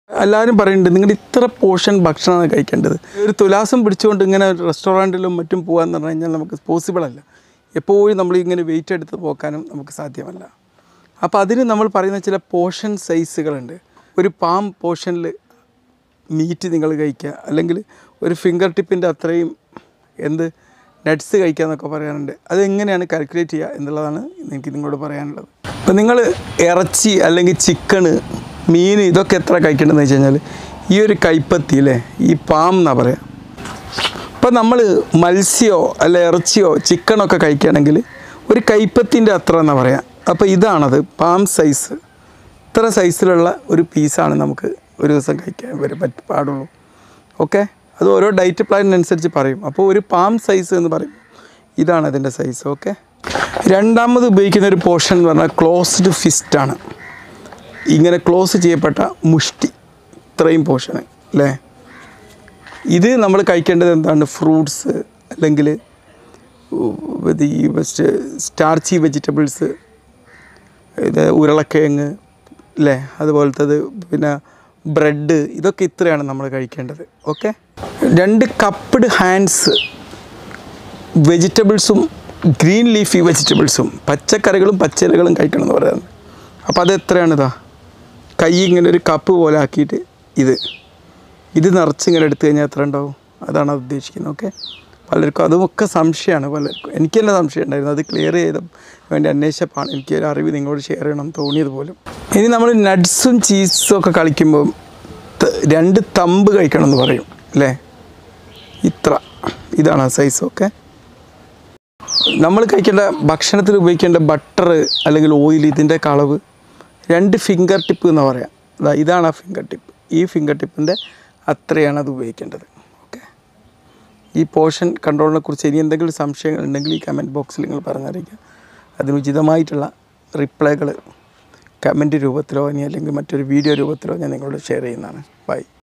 എല്ലാവരും പറയുന്നുണ്ട് നിങ്ങൾ ഇത്ര പോർഷൻ ഭക്ഷണമാണ് കഴിക്കേണ്ടത് ഒരു തുലാസം പിടിച്ചുകൊണ്ട് ഇങ്ങനെ റെസ്റ്റോറൻറ്റിലും മറ്റും പോകാന്ന് പറഞ്ഞു കഴിഞ്ഞാൽ നമുക്ക് പോസിബിൾ അല്ല എപ്പോഴും നമ്മൾ ഇങ്ങനെ വെയിറ്റ് എടുത്ത് പോക്കാനും നമുക്ക് സാധ്യമല്ല അപ്പോൾ അതിന് നമ്മൾ പറയുന്ന ചില പോർഷൻ സൈസുകളുണ്ട് ഒരു പാം പോർഷനിൽ മീറ്റ് നിങ്ങൾ കഴിക്കുക അല്ലെങ്കിൽ ഒരു ഫിംഗർ ടിപ്പിൻ്റെ അത്രയും എന്ത് നട്ട്സ് കഴിക്കുക എന്നൊക്കെ പറയാറുണ്ട് അതെങ്ങനെയാണ് കാൽക്കുലേറ്റ് ചെയ്യുക എന്നുള്ളതാണ് എനിക്ക് നിങ്ങളോട് പറയാനുള്ളത് അപ്പോൾ നിങ്ങൾ ഇറച്ചി അല്ലെങ്കിൽ ചിക്കണ് മീൻ ഇതൊക്കെ എത്ര കഴിക്കേണ്ടതെന്ന് വെച്ച് കഴിഞ്ഞാൽ ഈ ഒരു കൈപ്പത്തി അല്ലേ ഈ പാം എന്നാണ് പറയുക ഇപ്പം നമ്മൾ മത്സ്യമോ അല്ല ഇറച്ചിയോ ചിക്കനൊക്കെ കഴിക്കുകയാണെങ്കിൽ ഒരു കൈപ്പത്തിൻ്റെ അത്ര എന്നാണ് പറയുക അപ്പോൾ ഇതാണത് പാം സൈസ് ഇത്ര സൈസിലുള്ള ഒരു പീസാണ് നമുക്ക് ഒരു ദിവസം കഴിക്കാൻ വരും പറ്റ പാടുള്ളൂ ഓക്കെ അത് ഓരോ ഡയറ്റ് പ്ലാനിനനുസരിച്ച് പറയും അപ്പോൾ ഒരു പാം സൈസ് എന്ന് പറയും ഇതാണ് അതിൻ്റെ സൈസ് ഓക്കെ രണ്ടാമത് ഉപയോഗിക്കുന്ന ഒരു പോർഷൻ എന്ന് പറഞ്ഞാൽ ക്ലോസ്ഡ് ഫിസ്റ്റാണ് ഇങ്ങനെ ക്ലോസ് ചെയ്യപ്പെട്ട മുഷ്ടി ഇത്രയും പോർഷൻ അല്ലേ ഇത് നമ്മൾ കഴിക്കേണ്ടത് എന്താണ് ഫ്രൂട്ട്സ് അല്ലെങ്കിൽ ഇത് ഈ സ്റ്റാർച്ചി വെജിറ്റബിൾസ് ഇത് ഉരുളക്കിഴങ്ങ് അല്ലേ അതുപോലത്തത് പിന്നെ ബ്രെഡ് ഇതൊക്കെ ഇത്രയാണ് നമ്മൾ കഴിക്കേണ്ടത് ഓക്കെ രണ്ട് കപ്പ്ഡ് ഹാൻഡ്സ് വെജിറ്റബിൾസും ഗ്രീൻ ലീഫി വെജിറ്റബിൾസും പച്ചക്കറികളും പച്ചിലകളും കഴിക്കണം എന്ന് പറയുന്നത് അപ്പോൾ അത് എത്രയാണ് ഇതാ കൈ ഇങ്ങനെ ഒരു കപ്പ് പോലെ ആക്കിയിട്ട് ഇത് ഇത് നിറച്ച് ഇങ്ങനെ എടുത്തു കഴിഞ്ഞാൽ എത്ര ഉണ്ടാവും അതാണ് അത് ഉദ്ദേശിക്കുന്നത് ഓക്കെ പലർക്കും അതുമൊക്കെ സംശയമാണ് പലർക്കും എനിക്ക് തന്നെ സംശയം ഉണ്ടായിരുന്നു അത് ക്ലിയർ ചെയ്ത വേണ്ടി അന്വേഷിച്ചപ്പോഴാണ് എനിക്ക് ഒരു അറിവ് നിങ്ങളോട് ഷെയർ ചെയ്യണം തോന്നിയത് പോലും ഇനി നമ്മൾ നട്ട്സും ചീസും ഒക്കെ കളിക്കുമ്പോൾ ത- രണ്ട് തമ്പ് കഴിക്കണം എന്ന് പറയും അല്ലേ ഇത്ര ഇതാണ് ആ സൈസ് ഓക്കെ നമ്മൾ കഴിക്കേണ്ട ഭക്ഷണത്തിൽ ഉപയോഗിക്കേണ്ട ബട്ടർ അല്ലെങ്കിൽ ഓയിൽ ഇതിൻ്റെ കളവ് രണ്ട് ഫിംഗർ ടിപ്പ് എന്ന് പറയാം ദാ ഇതാണ് ആ ഫിംഗർ ടിപ്പ് ഈ ഫിംഗർ ടിപ്പിൻ്റെ അത്രയാണ് അത് ഉപയോഗിക്കേണ്ടത് ഓക്കെ ഈ പോർഷൻ കൺട്രോളിനെ കുറിച്ച് ഇനി എന്തെങ്കിലും സംശയങ്ങൾ ഉണ്ടെങ്കിൽ ഈ കമൻറ്റ് ബോക്സിൽ നിങ്ങൾ പറഞ്ഞറിയിക്കുക അതിന് ഉചിതമായിട്ടുള്ള റിപ്ലൈകൾ കമൻറ്റ് രൂപത്തിലോ ഇനി അല്ലെങ്കിൽ മറ്റൊരു വീഡിയോ രൂപത്തിലോ ഞാൻ നിങ്ങളോട് ഷെയർ ചെയ്യുന്നതാണ് ബൈ